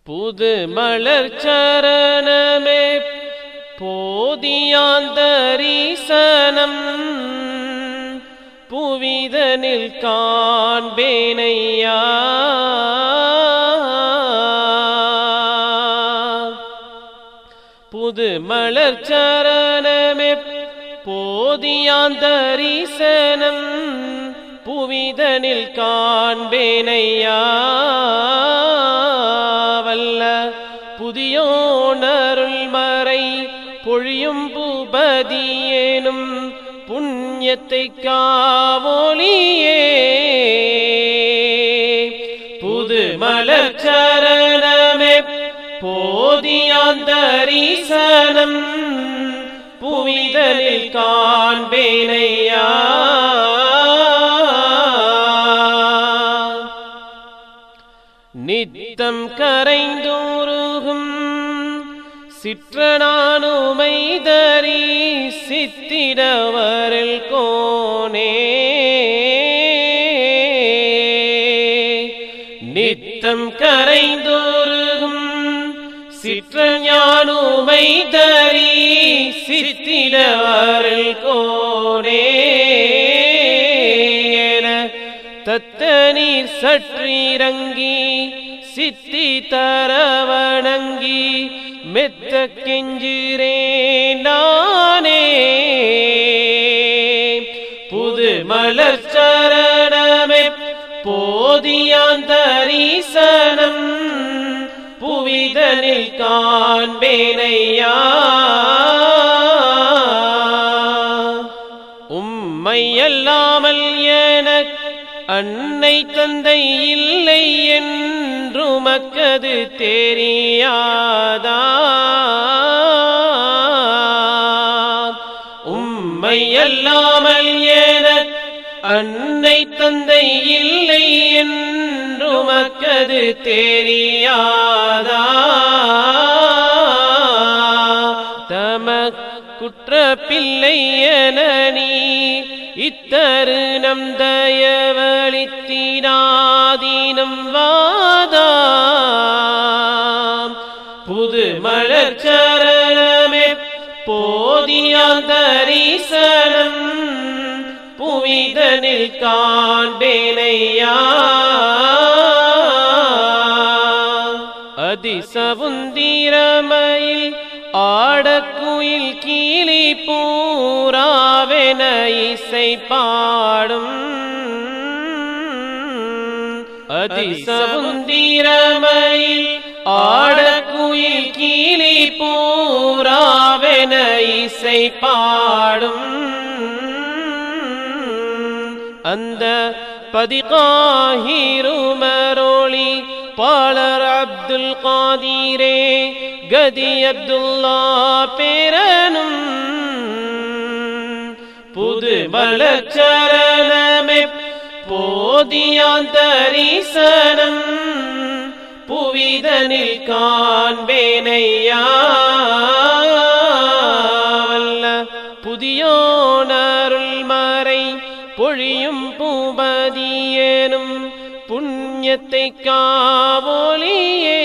புது மலர் சரணமே போதியாந்தரீசனம் புவிதனில் காண்பேனையா புது மலர் சரணமே போதியாந்தரீசனம் புவிதனில் காண்பேனையா வல்ல புதியோனருள் மறை பொழியும் பூபதியேனும் புண்ணியத்தை காவோலியே புது மலர் சரணமே போதியாந்தரீசனம் புவிதனில் காண்பேனையா நித்தம் கரைந்தோருகும் சிற்றனானுமை தரி சித்திடவரில் கோனே நித்தம் கரைந்தோருகும் சிற்றஞானுமை தரி சித்திடவரில் கோனே தத்தனீர் சற்றீரங்கி சித்தி தரவணங்கி மெத்த கெஞ்சுரேன் நானே புது மலர் சரணமே போதியாந்தரீசனம் புவிதனில் காண்பேனையா உம்மை அல்லாமல் எனக்கு அன்னை தந்தை இல்லை என்றுமக்கது தெரியாதா உம்மை அல்லாமல் எனக்கு அன்னை தந்தை இல்லை என்றுமக்கது தெரியாதா தமக் குற்ற பிள்ளை என நீ இத்தருணம் தயவழித்தினாதீனம் வாதா புது மலர் சரணமே போதியாந்தரீசனம் புவிதனில் காண்பேனையா அதிசவுந்திரமையில் ஆடக்குயில் கீழி பூராவென இசை பாடும் அதிசவுந்திரமையில் ஆடக்குயில் கீழி பூராவென இசை பாடும் அந்த பதிகாஹிருமரோளி பாலர் அப்துல் காதீரே கதி அப்துல்லா பேரனும் புது மலச்சரணமே போதியாந்தரீசனம் புவிதனில் காண்பேனையா வல்ல புதியோனருள் மறை பொழியும் பூபதியேனும் புண்ணியத்தை காவோலியே